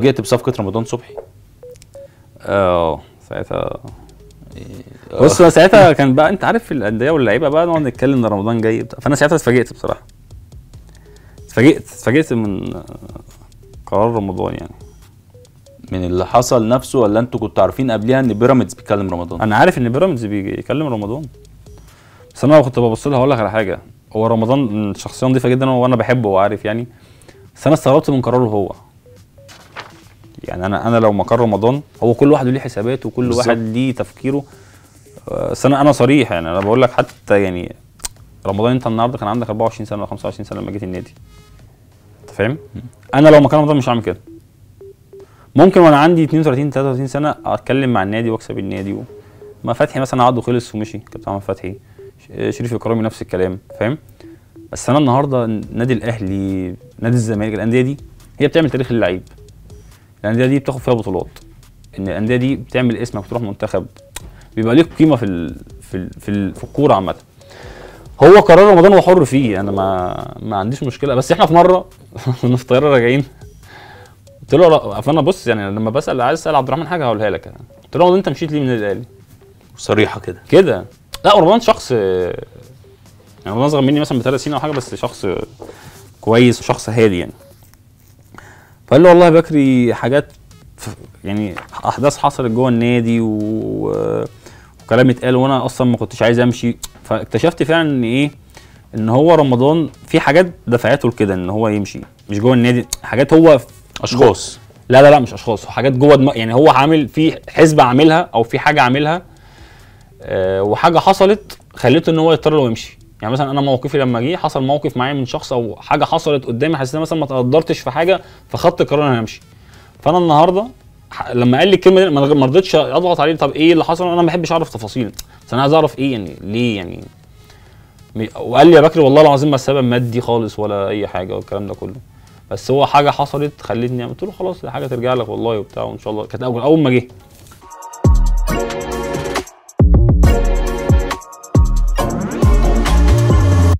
اتفاجئت بصفقه رمضان صبحي اه ساعتها آه. بص أنا ساعتها كان بقى انت عارف الأندية واللعيبة بقى نقعد نتكلم ان رمضان جاي بتاع. فانا ساعتها اتفاجئت بصراحة اتفاجئت اتفاجئت من آه، قرار رمضان يعني من اللي حصل نفسه ولا انتوا كنتوا عارفين قبلها ان بيراميدز بيتكلم رمضان انا عارف ان بيراميدز بيكلم رمضان بس انا كنت ببص لها هقول لك على حاجه هو رمضان شخصيه نظيفه جدا وانا بحبه وعارف يعني بس انا استغربت من قراره هو يعني انا انا لو مكان رمضان هو كل واحد ليه حساباته وكل بالظبط. واحد ليه تفكيره آه، بس انا انا صريح يعني انا بقول لك حتى يعني رمضان انت النهارده كان عندك 24 سنه ولا 25 سنه لما جيت النادي انت فاهم انا لو مكان رمضان مش هعمل كده ممكن وانا عندي 32 33 سنه اتكلم مع النادي واكسب النادي و... ما فتحي مثلا عقده خلص ومشي كابتن محمد فتحي ش- شريف اكرامي نفس الكلام فاهم بس انا النهارده النادي الاهلي نادي الزمالك الانديه دي هي بتعمل تاريخ للعيب الانديه دي بتاخد فيها بطولات ان الانديه دي بتعمل اسمك بتروح منتخب بيبقى ليك قيمه في ال... في ال... في, ال... في الكوره عامه هو قرار رمضان هو حر فيه انا ما ما عنديش مشكله بس احنا في مره كنا في طياره راجعين قلت له لا فانا بص يعني لما بسال عايز اسال عبد الرحمن حاجه هقولها لك قلت له رمضان انت مشيت ليه من النادي الاهلي؟ صريحه كده كده لا رمضان شخص يعني رمضان اصغر مني مثلا بثلاث سنين او حاجه بس شخص كويس وشخص هادي يعني فقال له والله يا بكري حاجات ف- يعني احداث حصلت جوه النادي و... وكلام اتقال وانا اصلا ما كنتش عايز امشي فاكتشفت فعلا ان ايه ان هو رمضان في حاجات دفعته لكده ان هو يمشي مش جوه النادي حاجات هو اشخاص لا لا لا مش اشخاص حاجات جوه دماغ يعني هو عامل في حسبه عاملها او في حاجه عاملها آه وحاجه حصلت خليته ان هو يضطر انه يمشي يعني مثلا انا موقفي لما جه حصل موقف معايا من شخص او حاجه حصلت قدامي حسيت إن أنا مثلا ما تقدرتش في حاجه فخدت قرار ان انا امشي فانا النهارده ح- لما قال لي الكلمه دي ما ما رضيتش اضغط عليه طب ايه اللي حصل انا ما بحبش اعرف تفاصيل بس انا عايز اعرف ايه يعني ليه يعني م- وقال لي يا بكري والله العظيم ما السبب مادي خالص ولا اي حاجه والكلام ده كله بس هو حاجه حصلت خلتني قلت له خلاص دي حاجه ترجع لك والله وبتاع وان شاء الله كانت اول اول ما جه